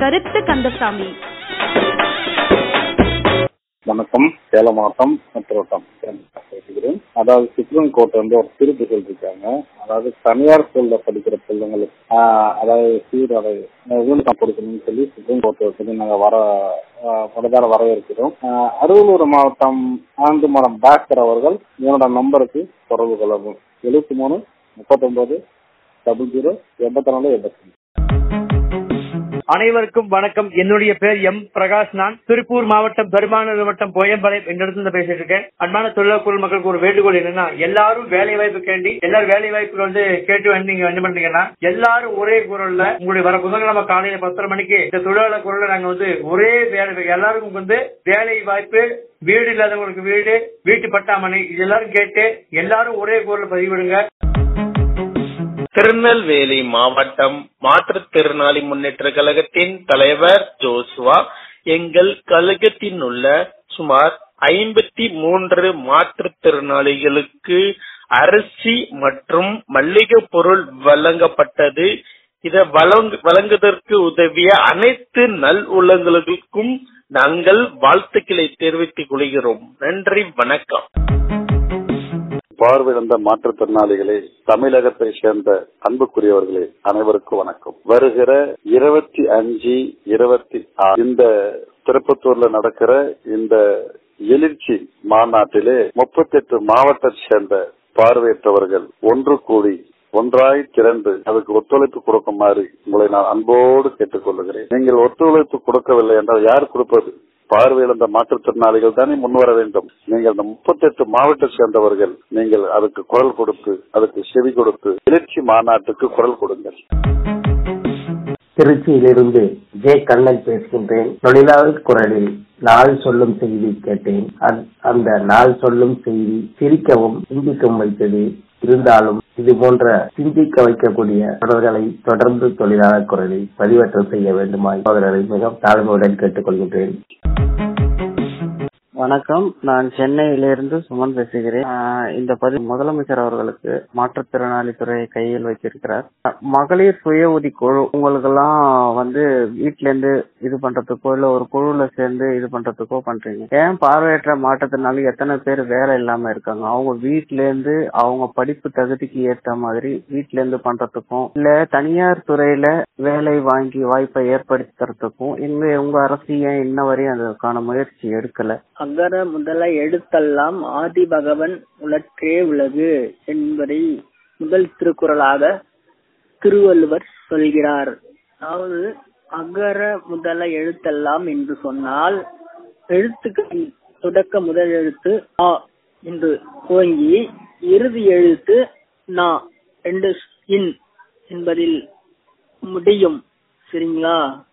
கருத்து கந்தசாமி வணக்கம் சேலம் மாவட்டம் மெட்ரோட்டம் பேசுகிறேன் அதாவது சுப்ரீம் கோர்ட் வந்து ஒரு தீர்ப்பு சொல்லியிருக்காங்க அதாவது தனியார் ஸ்கூல்ல படிக்கிற பிள்ளைங்களுக்கு ஆஹ், அதாவது சீரடை யூனிஃபார்ம் கொடுக்கணும்னு சொல்லி சுப்ரீம் கோர்ட் சொல்லி நாங்க வர ஆஹ், மனதார வரவேற்கிறோம் ஆஹ், அரியலூர் மாவட்டம் ஆண்டு மடம் டாக்டர் அவர்கள் என்னோட நம்பருக்கு தொடர்பு கொள்ளவும் எழுபத்தி மூணு முப்பத்தொன்பது டபுள் ஜீரோ எண்பத்தி நாலு எண்பத்தி அனைவருக்கும் வணக்கம் என்னுடைய பேர் எம் பிரகாஷ் நான் திருப்பூர் மாவட்டம் பெருமாநகர் வட்டம் போயம்பாளையம் என்ற இடத்துல பேசிட்டு இருக்கேன் அன்பான தொழிலாளர் குழு மக்களுக்கு ஒரு வேண்டுகோள் என்னன்னா எல்லாரும் வேலை வாய்ப்பு கேண்டி எல்லாரும் வேலை வாய்ப்பு வந்து கேட்டு வந்து நீங்க என்ன பண்றீங்கன்னா எல்லாரும் ஒரே குரல்ல உங்களுடைய வர புதன்கிழமை காலையில பத்தரை மணிக்கு இந்த தொழிலாளர் குரல்ல நாங்க வந்து ஒரே வேலை எல்லாருக்கும் வந்து வேலை வாய்ப்பு வீடு இல்லாதவங்களுக்கு வீடு வீட்டு பட்டாமனை இது எல்லாரும் கேட்டு எல்லாரும் ஒரே குரல்ல பதிவிடுங்க திருநெல்வேலி மாவட்டம் மாற்றுத்திறனாளி முன்னேற்ற கழகத்தின் தலைவர் ஜோசுவா எங்கள் கழகத்தில் உள்ள சுமார் ஐம்பத்தி மூன்று மாற்றுத்திறனாளிகளுக்கு அரிசி மற்றும் மல்லிகை பொருள் வழங்கப்பட்டது இதை வழங்கு- வழங்குவதற்கு உதவிய அனைத்து நல் உள்ளங்களுக்கும் நாங்கள் வாழ்த்துக்களை தெரிவித்துக் கொள்கிறோம் நன்றி வணக்கம் பார்வையிழந்த மாற்றுத்திறனாளிகளே தமிழகத்தை சேர்ந்த அன்புக்குரியவர்களே அனைவருக்கும் வணக்கம் வருகிற இருபத்தி அஞ்சு இருபத்தி ஆறு இந்த திருப்பத்தூர்ல நடக்கிற இந்த எழுச்சி மாநாட்டிலே முப்பத்தெட்டு மாவட்டத்தை சேர்ந்த பார்வையற்றவர்கள் ஒன்று கூடி ஒன்றாய் திரண்டு அதுக்கு ஒத்துழைப்பு கொடுக்குமாறு உங்களை நான் அன்போடு கேட்டுக்கொள்கிறேன் நீங்கள் ஒத்துழைப்பு கொடுக்கவில்லை என்றால் யார் கொடுப்பது பார்வையிழந்த மாற்றுத்திறனாளிகள் தானே முன்வர வேண்டும் நீங்கள் இந்த முப்பத்தெட்டு மாவட்டத்தை சேர்ந்தவர்கள் நீங்கள் அதுக்கு குரல் கொடுத்து அதுக்கு செவி கொடுத்து எழுச்சி மாநாட்டுக்கு குரல் கொடுங்கள் திருச்சியிலிருந்து ஜே கண்ணன் பேசுகின்றேன் தொழிலாளர் குரலில் நாள் சொல்லும் செய்தி கேட்டேன் அந்- அந்த நாள் சொல்லும் செய்தி சிரிக்கவும் சிந்திக்கவும் வைத்தது இருந்தாலும் இது போன்ற சிந்திக்க வைக்கக்கூடிய தொடர்களை தொடர்ந்து தொழிலாளர் குரலில் பதிவேற்றம் செய்ய வேண்டுமாய் சகோதரரை மிக தாழ்மையுடன் கேட்டுக்கொள்கின்றேன் வணக்கம் நான் சென்னையிலிருந்து சுமன் பேசுகிறேன் ஆஹ் இந்த பதிவு முதலமைச்சர் அவர்களுக்கு மாற்றுத்திறனாளி துறையை கையில் வைத்திருக்கிறார் அஹ் மகளிர் சுய உதவி குழு உங்களுக்கெல்லாம் வந்து வீட்ல இருந்து இது பண்றதுக்கோ இல்ல ஒரு குழுல சேர்ந்து இது பண்றதுக்கோ பண்றீங்க ஏன் பார்வையற்ற மாற்றுத்திறனாளி எத்தனை பேர் வேலை இல்லாம இருக்காங்க அவங்க வீட்ல இருந்து அவங்க படிப்பு தகுதிக்கு ஏத்த மாதிரி வீட்ல இருந்து பண்றதுக்கும் இல்ல தனியார் துறையில வேலை வாங்கி வாய்ப்பை ஏற்படுத்துறதுக்கும் எங்க உங்க அரசு ஏன் இன்ன வரையும் அதற்கான முயற்சி எடுக்கல அகர முதல எழுத்தெல்லாம் ஆதி பகவன் உலற்றே உலகு என்பதை முதல் திருக்குறளாக திருவள்ளுவர் சொல்கிறார் அதாவது அகர முதல எழுத்தெல்லாம் என்று சொன்னால் எழுத்துக்களின் தொடக்க முதல் எழுத்து ஆ என்று துவங்கி இறுதி எழுத்து நா ரெண்டு இன் என்பதில் முடியும் சரிங்களா